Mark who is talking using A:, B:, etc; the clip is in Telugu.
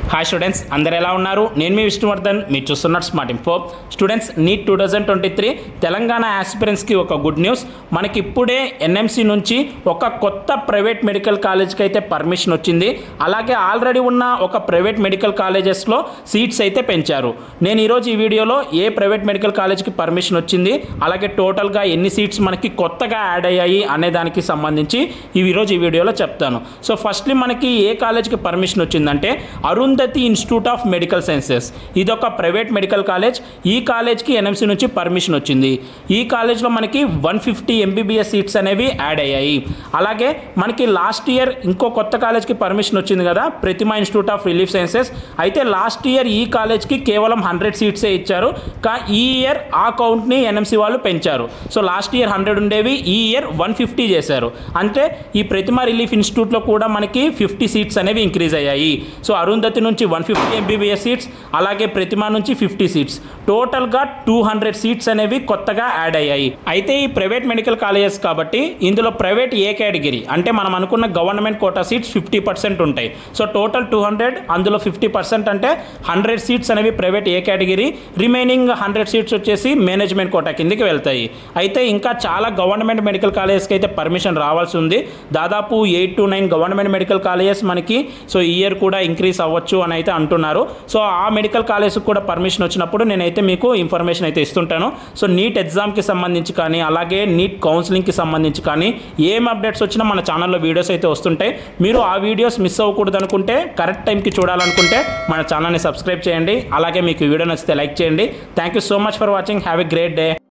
A: హాయ్ స్టూడెంట్స్ అందరు ఎలా ఉన్నారు నేను మీ విష్ణువర్ధన్ మీరు చూస్తున్నారు smart info students NEET two thousand twenty three Telangana ఆస్పిరెంట్స్కి ఒక గుడ్ న్యూస్ మనకి ఇప్పుడే ఎన్ఎంసి నుంచి ఒక కొత్త ప్రైవేట్ మెడికల్ కాలేజ్కి అయితే పర్మిషన్ వచ్చింది అలాగే ఆల్రెడీ ఉన్న ఒక ప్రైవేట్ మెడికల్ కాలేజెస్లో సీట్స్ అయితే పెంచారు నేను ఈరోజు ఈ వీడియోలో ఏ ప్రైవేట్ మెడికల్ కాలేజ్కి పర్మిషన్ వచ్చింది అలాగే టోటల్గా ఎన్ని సీట్స్ మనకి కొత్తగా యాడ్ అయ్యాయి అనే దానికి సంబంధించి ఈ ఈరోజు ఈ వీడియోలో చెప్తాను సో ఫస్ట్లీ మనకి ఏ కాలేజ్కి పర్మిషన్ వచ్చిందంటే Arundhati institute of medical sciences ఇది ఒక ప్రైవేట్ మెడికల్ కాలేజ్ ఈ కాలేజ్కి ఎన్ఎంసి నుంచి పర్మిషన్ వచ్చింది ఈ కాలేజ్లో మనకి వన్ ఫిఫ్టీ ఎంబీబీఎస్ సీట్స్ అనేవి యాడ్ అయ్యాయి అలాగే మనకి లాస్ట్ ఇయర్ ఇంకో కొత్త కాలేజ్కి పర్మిషన్ వచ్చింది కదా Pratima institute of relief sciences అయితే లాస్ట్ ఇయర్ ఈ కాలేజ్కి కేవలం హండ్రెడ్ సీట్సే ఇచ్చారు కా ఈ ఇయర్ ఆ కౌంట్ని ఎన్ఎంసి వాళ్ళు పెంచారు సో లాస్ట్ ఇయర్ హండ్రెడ్ ఉండేవి ఈ ఇయర్ వన్ ఫిఫ్టీ చేశారు అంటే ఈ ప్రతిమా రిలీఫ్ ఇన్స్టిట్యూట్లో కూడా మనకి ఫిఫ్టీ సీట్స్ అనేవి ఇంక్రీజ్ అయ్యాయి సో అరుంధతి నుంచి వన్ ఫిఫ్టీ ఎంబీబీఎస్ సీట్స్ అలాగే ప్రతిమా నుంచి ఫిఫ్టీ సీట్స్ టోటల్గా టూ హండ్రెడ్ సీట్స్ అనేవి కొత్తగా యాడ్ అయ్యాయి అయితే ఈ ప్రైవేట్ మెడికల్ కాలేజెస్ కాబట్టి ఇందులో ప్రైవేట్ ఏ కేటగిరీ అంటే మనం అనుకున్న government quota seats fifty percent ఉంటాయి సో టోటల్ టూ హండ్రెడ్ అందులో ఫిఫ్టీ పర్సెంట్ అంటే హండ్రెడ్ సీట్స్ అనేవి private A category remaining hundred seats వచ్చేసి మేనేజ్మెంట్ కోటా కిందకి వెళ్తాయి అయితే ఇంకా చాలా గవర్నమెంట్ మెడికల్ కాలేజెస్కి అయితే పర్మిషన్ రావాల్సి ఉంది దాదాపు eight to nine government medical colleges మనకి సో ఈ ఇయర్ కూడా ఇంక్రీస్ అవ్వచ్చు అని అయితే అంటున్నారు సో ఆ మెడికల్ కాలేజ్కి కూడా పర్మిషన్ వచ్చినప్పుడు నేనైతే మీకు ఇన్ఫర్మేషన్ అయితే ఇస్తుంటాను సో నీట్ ఎగ్జామ్కి సంబంధించి కానీ అలాగే నీట్ కౌన్సిలింగ్కి సంబంధించి కానీ ఏం అప్డేట్స్ వచ్చినా మన ఛానల్లో వీడియోస్ అయితే వస్తుంటాయి మీరు ఆ వీడియోస్ మిస్ అవ్వకూడదు అనుకుంటే కరెక్ట్ టైంకి చూడాలనుకుంటే మన ఛానల్ని సబ్స్క్రైబ్ చేయండి అలాగే మీకు ఈ వీడియో నచ్చితే లైక్ చేయండి thank you so much for watching have a great day